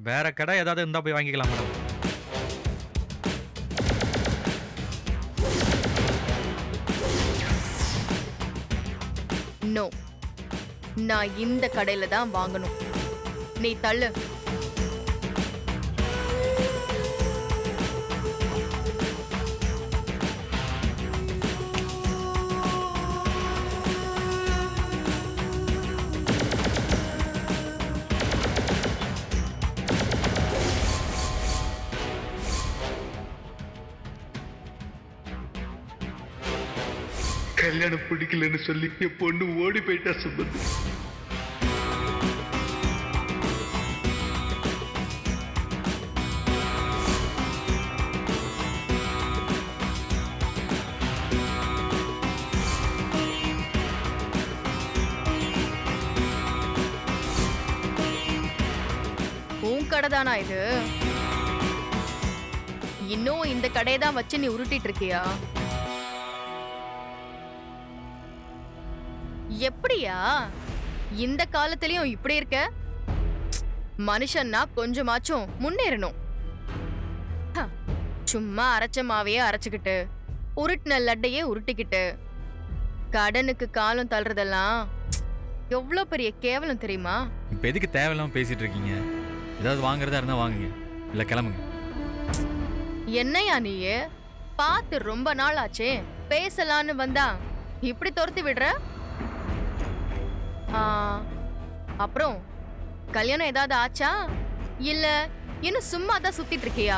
வேற கடை ஏதாவது இருந்தா போய் வாங்கிக்கலாம் மேடம் நோ நான் இந்த கடையில தான் வாங்கணும் நீ தள்ளு கல்யாணம் பிடிக்கலன்னு சொல்லி என் பொண்ணு ஓடி போயிட்டா சுமந்து உன் கடை தானா இது இன்னும் இந்த கடையை தான் வச்சு நீ உருட்டிட்டு இருக்கியா எப்படியா இந்த காலத்திலயும் இப்படி இருக்க மனுஷன்னா கொஞ்சமாச்சும் முன்னேறணும் ஹ, சும்மா அரைச்ச மாவையே அரைச்சுக்கிட்டு உருட்டின லட்டையே உருட்டிக்கிட்டு கடனுக்கு காலம் தள்ளுறதெல்லாம் எவ்வளோ பெரிய கேவலம் தெரியுமா இப்போ எதுக்கு தேவையில்லாம பேசிட்டு இருக்கீங்க ஏதாவது வாங்குறதா இருந்தா வாங்குங்க இல்ல கிளம்புங்க என்னையா நீயே பார்த்து ரொம்ப நாள் ஆச்சே பேசலான்னு வந்தா இப்படி துரத்தி விடுற ஆ, அப்புறம் கல்யாணம் ஏதாவது ஆச்சா இல்ல இன்னும் சும்மா தான் சுத்திட்டு இருக்கியா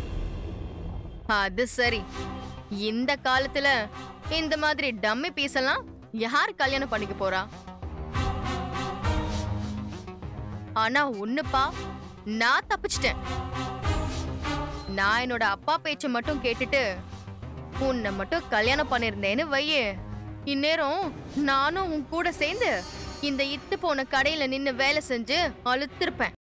அது சரி இந்த காலத்துல இந்த மாதிரி டம்மி பீஸ் எல்லாம் யார் கல்யாணம் பண்ணிக்க போறா ஆனா ஒண்ணுப்பா நான் தப்பிச்சிட்டேன் நான் என்னோட அப்பா பேச்ச மட்டும் கேட்டுட்டு உன்னை மட்டும் கல்யாணம் பண்ணிருந்தேன்னு வையே இந்நேரம் நானும் உன் கூட சேர்ந்து இந்த இத்து போன கடையில நின்னு வேலை செஞ்சு அழுத்திருப்பேன்